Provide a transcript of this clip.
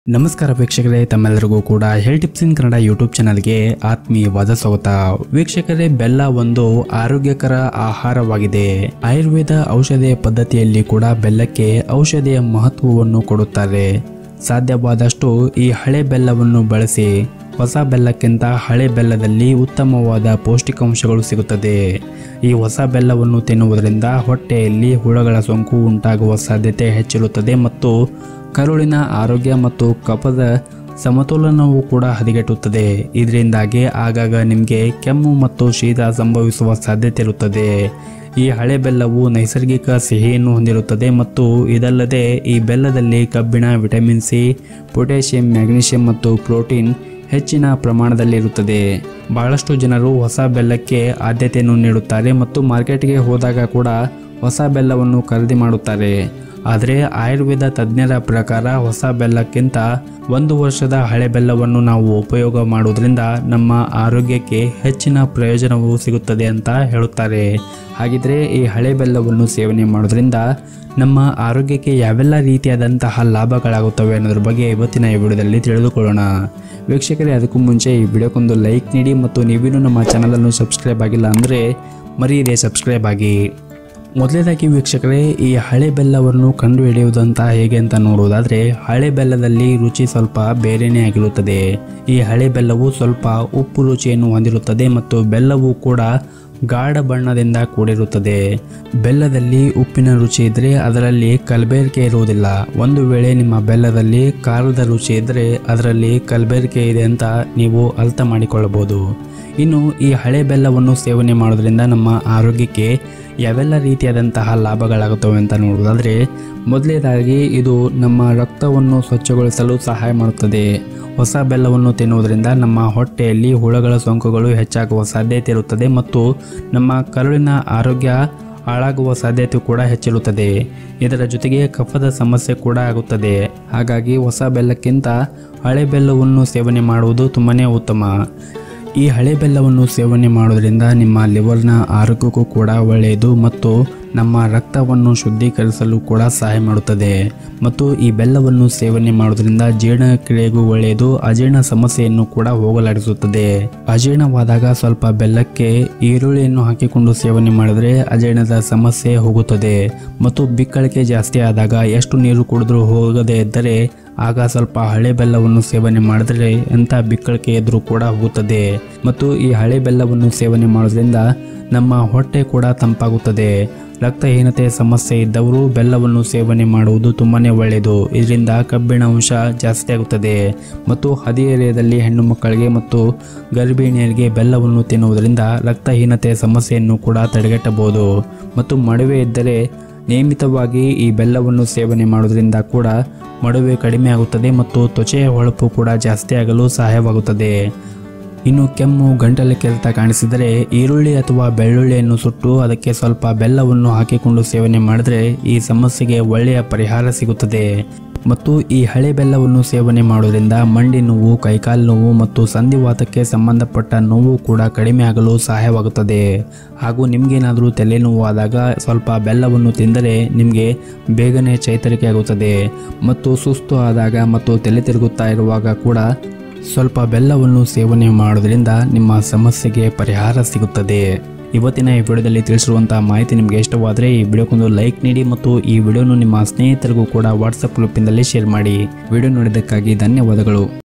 ನಮಸ್ಕಾರ ವೀಕ್ಷಕರೇ ತಮ್ಮೆಲ್ಲರಿಗೂ ಕೂಡ health tips in Kannada YouTube ಚಾನಲ್ಗೆ ಆತ್ಮೀಯವಾದ ಸ್ವಾಗತ ವೀಕ್ಷಕರೇ ಬೆಲ್ಲ ಒಂದು ಆರೋಗ್ಯಕರ ಆಹಾರವಾಗಿದೆ ಆಯುರ್ವೇದ ಔಷಧಿಯ ಪದ್ಧತಿಯಲ್ಲಿ ಕೂಡ ಬೆಲ್ಲಕ್ಕೆ ಔಷಧಿಯ ಮಹತ್ವವನ್ನು ಕೊಡುತ್ತಾರೆ ಸಾಧ್ಯವಾದಷ್ಟು ಈ ಹಳೆ ಬೆಲ್ಲವನ್ನು ಬಳಸಿ ಹೊಸ ಬೆಲ್ಲಕ್ಕಿಂತ ಹಳೆ ಬೆಲ್ಲದಲ್ಲಿ ಉತ್ತಮವಾದ ಪೌಷ್ಟಿಕಾಂಶಗಳು ಸಿಗುತ್ತದೆ ಈ ಹೊಸ ಬೆಲ್ಲವನ್ನು ತಿನ್ನುವುದರಿಂದ ಹೊಟ್ಟೆಯಲ್ಲಿ ಹುಳಗಳ ಸೋಂಕು ಉಂಟಾಗುವ ಸಾಧ್ಯತೆ ಹೆಚ್ಚಿರುತ್ತದೆ ಮತ್ತು ಕರುಳಿನ ಆರೋಗ್ಯ ಮತ್ತು ಕಫದ ಸಮತೋಲನವು ಕೂಡ ಹದಗೆಟ್ಟುತ್ತದೆ ಇದರಿಂದಾಗಿ ಆಗಾಗ ನಿಮಗೆ ಕೆಮ್ಮು ಮತ್ತು ಶೀತ ಸಂಭವಿಸುವ ಸಾಧ್ಯತೆ ಇರುತ್ತದೆ ಈ ಹಳೆ ಬೆಲ್ಲವು ನೈಸರ್ಗಿಕ ಸಿಹಿಯನ್ನು ಹೊಂದಿರುತ್ತದೆ ಮತ್ತು ಇದಲ್ಲದೆ ಈ ಬೆಲ್ಲದಲ್ಲಿ ಕಬ್ಬಿಣ ವಿಟಮಿನ್ ಸಿ ಪೊಟ್ಯಾಷಿಯಂ ಮ್ಯಾಗ್ನೀಷಿಯಂ ಮತ್ತು ಪ್ರೋಟೀನ್ ಹೆಚ್ಚಿನ ಪ್ರಮಾಣದಲ್ಲಿರುತ್ತದೆ ಬಹಳಷ್ಟು ಜನರು ಹೊಸ ಬೆಲ್ಲಕ್ಕೆ ಆದ್ಯತೆಯನ್ನು ನೀಡುತ್ತಾರೆ ಮತ್ತು ಮಾರ್ಕೆಟ್ಗೆ ಹೋದಾಗ ಕೂಡ ಹೊಸ ಬೆಲ್ಲವನ್ನು ಖರೀದಿ ಮಾಡುತ್ತಾರೆ ಆದರೆ ಆಯುರ್ವೇದ ತಜ್ಞರ ಪ್ರಕಾರ ಹೊಸ ಬೆಲ್ಲಕ್ಕಿಂತ ಒಂದು ವರ್ಷದ ಹಳೆ ಬೆಲ್ಲವನ್ನು ನಾವು ಉಪಯೋಗ ಮಾಡುವುದರಿಂದ ನಮ್ಮ ಆರೋಗ್ಯಕ್ಕೆ ಹೆಚ್ಚಿನ ಪ್ರಯೋಜನವು ಸಿಗುತ್ತದೆ ಅಂತ ಹೇಳುತ್ತಾರೆ ಹಾಗಿದ್ರೆ ಈ ಹಳೆ ಬೆಲ್ಲವನ್ನು ಸೇವನೆ ಮಾಡೋದ್ರಿಂದ ನಮ್ಮ ಆರೋಗ್ಯಕ್ಕೆ ಯಾವೆಲ್ಲ ರೀತಿಯಾದಂತಹ ಲಾಭಗಳಾಗುತ್ತವೆ ಅನ್ನೋದ್ರ ಬಗ್ಗೆ ಇವತ್ತಿನ ಈ ವಿಡಿಯೋದಲ್ಲಿ ತಿಳಿದುಕೊಳ್ಳೋಣ ವೀಕ್ಷಕರೇ ಅದಕ್ಕೂ ಮುಂಚೆ ಈ ವಿಡಿಯೋಕ್ಕೊಂದು ಲೈಕ್ ನೀಡಿ ಮತ್ತು ನೀವಿನ್ನೂ ನಮ್ಮ ಚಾನಲನ್ನು ಸಬ್ಸ್ಕ್ರೈಬ್ ಆಗಿಲ್ಲ ಅಂದರೆ ಮರೆಯದೆ ಸಬ್ಸ್ಕ್ರೈಬ್ ಆಗಿ ಮೊದಲನೇದಾಗಿ ವೀಕ್ಷಕರೇ ಈ ಹಳೆ ಬೆಲ್ಲವನ್ನು ಕಂಡುಹಿಡಿಯುವುದಂತ ಹೇಗೆ ಅಂತ ನೋಡುವುದಾದರೆ ಹಳೆ ಬೆಲ್ಲದಲ್ಲಿ ರುಚಿ ಸ್ವಲ್ಪ ಬೇರೆಯೇ ಆಗಿರುತ್ತದೆ ಈ ಹಳೆ ಬೆಲ್ಲವು ಸ್ವಲ್ಪ ಉಪ್ಪು ರುಚಿಯನ್ನು ಹೊಂದಿರುತ್ತದೆ ಮತ್ತು ಬೆಲ್ಲವು ಕೂಡ ಗಾಢ ಬಣ್ಣದಿಂದ ಕೂಡಿರುತ್ತದೆ ಬೆಲ್ಲದಲ್ಲಿ ಉಪ್ಪಿನ ರುಚಿ ಇದ್ದರೆ ಅದರಲ್ಲಿ ಕಲಬೆರಕೆ ಇರುವುದಿಲ್ಲ ಒಂದು ವೇಳೆ ನಿಮ್ಮ ಬೆಲ್ಲದಲ್ಲಿ ಖಾರದ ರುಚಿ ಇದ್ದರೆ ಅದರಲ್ಲಿ ಕಲಬೆರಕೆ ಇದೆ ಅಂತ ನೀವು ಅರ್ಥ ಮಾಡಿಕೊಳ್ಳಬಹುದು ಇನ್ನು ಈ ಹಳೆ ಬೆಲ್ಲವನ್ನು ಸೇವನೆ ಮಾಡೋದ್ರಿಂದ ನಮ್ಮ ಆರೋಗ್ಯಕ್ಕೆ ಯಾವೆಲ್ಲ ರೀತಿಯಾದಂತಹ ಲಾಭಗಳಾಗುತ್ತವೆ ಅಂತ ನೋಡೋದಾದರೆ ಮೊದಲನೇದಾಗಿ ಇದು ನಮ್ಮ ರಕ್ತವನ್ನು ಸ್ವಚ್ಛಗೊಳಿಸಲು ಸಹಾಯ ಮಾಡುತ್ತದೆ ಹೊಸ ಬೆಲ್ಲವನ್ನು ತಿನ್ನುವುದರಿಂದ ನಮ್ಮ ಹೊಟ್ಟೆಯಲ್ಲಿ ಹುಳಗಳ ಸೋಂಕುಗಳು ಹೆಚ್ಚಾಗುವ ಸಾಧ್ಯತೆ ಇರುತ್ತದೆ ಮತ್ತು ನಮ್ಮ ಕರುಳಿನ ಆರೋಗ್ಯ ಹಾಳಾಗುವ ಸಾಧ್ಯತೆ ಕೂಡ ಹೆಚ್ಚಿರುತ್ತದೆ ಇದರ ಜೊತೆಗೆ ಕಫದ ಸಮಸ್ಯೆ ಕೂಡ ಆಗುತ್ತದೆ ಹಾಗಾಗಿ ಹೊಸ ಬೆಲ್ಲಕ್ಕಿಂತ ಹಳೆ ಬೆಲ್ಲವನ್ನು ಸೇವನೆ ಮಾಡುವುದು ತುಂಬಾ ಉತ್ತಮ ಈ ಹಳೆ ಬೆಲ್ಲವನ್ನು ಸೇವನೆ ಮಾಡೋದ್ರಿಂದ ನಿಮ್ಮ ಲಿವರ್ನ ಆರೋಗ್ಯಕ್ಕೂ ಕೂಡ ಒಳ್ಳೆಯದು ಮತ್ತು ನಮ್ಮ ರಕ್ತವನ್ನು ಶುದ್ಧೀಕರಿಸಲು ಕೂಡ ಸಹಾಯ ಮಾಡುತ್ತದೆ ಮತ್ತು ಈ ಬೆಲ್ಲವನ್ನು ಸೇವನೆ ಮಾಡೋದ್ರಿಂದ ಜೀರ್ಣಕ್ರಿಯೆಗೂ ಒಳ್ಳೆಯದು ಅಜೀರ್ಣ ಸಮಸ್ಯೆಯನ್ನು ಕೂಡ ಹೋಗಲಾಡಿಸುತ್ತದೆ ಅಜೀರ್ಣವಾದಾಗ ಸ್ವಲ್ಪ ಬೆಲ್ಲಕ್ಕೆ ಈರುಳ್ಳಿಯನ್ನು ಹಾಕಿಕೊಂಡು ಸೇವನೆ ಮಾಡಿದರೆ ಅಜೀರ್ಣದ ಸಮಸ್ಯೆ ಹೋಗುತ್ತದೆ ಮತ್ತು ಬಿಕ್ಕಳಿಕೆ ಜಾಸ್ತಿ ಆದಾಗ ಎಷ್ಟು ನೀರು ಕುಡಿದ್ರೂ ಹೋಗದೇ ಇದ್ದರೆ ಆಗ ಸ್ವಲ್ಪ ಹಳೆ ಬೆಲ್ಲವನ್ನು ಸೇವನೆ ಮಾಡಿದರೆ ಎಂಥ ಬಿಕ್ಕಳಿಕೆ ಎದುರು ಕೂಡ ಹೋಗುತ್ತದೆ ಮತ್ತು ಈ ಹಳೆ ಬೆಲ್ಲವನ್ನು ಸೇವನೆ ಮಾಡೋದ್ರಿಂದ ನಮ್ಮ ಹೊಟ್ಟೆ ಕೂಡ ತಂಪಾಗುತ್ತದೆ ರಕ್ತಹೀನತೆ ಸಮಸ್ಯೆ ಇದ್ದವರು ಬೆಲ್ಲವನ್ನು ಸೇವನೆ ಮಾಡುವುದು ತುಂಬಾ ಒಳ್ಳೆಯದು ಇದರಿಂದ ಕಬ್ಬಿಣ ಅಂಶ ಜಾಸ್ತಿ ಆಗುತ್ತದೆ ಮತ್ತು ಹದಿಹರೆಯದಲ್ಲಿ ಹೆಣ್ಣು ಮಕ್ಕಳಿಗೆ ಮತ್ತು ಗರ್ಭಿಣಿಯರಿಗೆ ಬೆಲ್ಲವನ್ನು ತಿನ್ನುವುದರಿಂದ ರಕ್ತಹೀನತೆ ಸಮಸ್ಯೆಯನ್ನು ಕೂಡ ತಡೆಗಟ್ಟಬಹುದು ಮತ್ತು ಮಡುವೆ ಇದ್ದರೆ ನಿಯಮಿತವಾಗಿ ಈ ಬೆಲ್ಲವನ್ನು ಸೇವನೆ ಮಾಡೋದ್ರಿಂದ ಕೂಡ ಮಡುವೆ ಕಡಿಮೆ ಆಗುತ್ತದೆ ಮತ್ತು ತ್ವಚೆಯ ಹೊಳಪು ಕೂಡ ಜಾಸ್ತಿ ಆಗಲು ಸಹಾಯವಾಗುತ್ತದೆ ಇನ್ನು ಕೆಮ್ಮು ಗಂಟಲು ಕೆರೆತ ಕಾಣಿಸಿದರೆ ಈರುಳ್ಳಿ ಅಥವಾ ಬೆಳ್ಳುಳ್ಳಿಯನ್ನು ಸುಟ್ಟು ಅದಕ್ಕೆ ಸ್ವಲ್ಪ ಬೆಲ್ಲವನ್ನು ಹಾಕಿಕೊಂಡು ಸೇವನೆ ಮಾಡಿದರೆ ಈ ಸಮಸ್ಯೆಗೆ ಒಳ್ಳೆಯ ಪರಿಹಾರ ಸಿಗುತ್ತದೆ ಮತ್ತು ಈ ಹಳೆ ಬೆಲ್ಲವನ್ನು ಸೇವನೆ ಮಾಡೋದ್ರಿಂದ ಮಂಡಿ ನೋವು ಕೈಕಾಲು ನೋವು ಮತ್ತು ಸಂಧಿವಾತಕ್ಕೆ ಸಂಬಂಧಪಟ್ಟ ನೋವು ಕೂಡ ಕಡಿಮೆ ಆಗಲು ಸಹಾಯವಾಗುತ್ತದೆ ಹಾಗೂ ನಿಮಗೇನಾದರೂ ತಲೆನೋವು ಆದಾಗ ಸ್ವಲ್ಪ ಬೆಲ್ಲವನ್ನು ತಿಂದರೆ ನಿಮಗೆ ಬೇಗನೆ ಚೈತರಿಕೆ ಆಗುತ್ತದೆ ಮತ್ತು ಸುಸ್ತು ಆದಾಗ ಮತ್ತು ತಲೆ ತಿರುಗುತ್ತಾ ಇರುವಾಗ ಕೂಡ ಸ್ವಲ್ಪ ಬೆಲ್ಲವನ್ನು ಸೇವನೆ ಮಾಡೋದ್ರಿಂದ ನಿಮ್ಮ ಸಮಸ್ಯೆಗೆ ಪರಿಹಾರ ಸಿಗುತ್ತದೆ ಇವತ್ತಿನ ಈ ವಿಡಿಯೋದಲ್ಲಿ ತಿಳಿಸಿರುವಂತಹ ಮಾಹಿತಿ ನಿಮಗೆ ಇಷ್ಟವಾದರೆ ಈ ವಿಡಿಯೋಕ್ಕೊಂದು ಲೈಕ್ ನೀಡಿ ಮತ್ತು ಈ ವಿಡಿಯೋನು ನಿಮ್ಮ ಸ್ನೇಹಿತರಿಗೂ ಕೂಡ ವಾಟ್ಸಪ್ ಗ್ರೂಪಿಂದಲ್ಲಿ ಶೇರ್ ಮಾಡಿ ವಿಡಿಯೋ ನೋಡಿದ್ದಕ್ಕಾಗಿ ಧನ್ಯವಾದಗಳು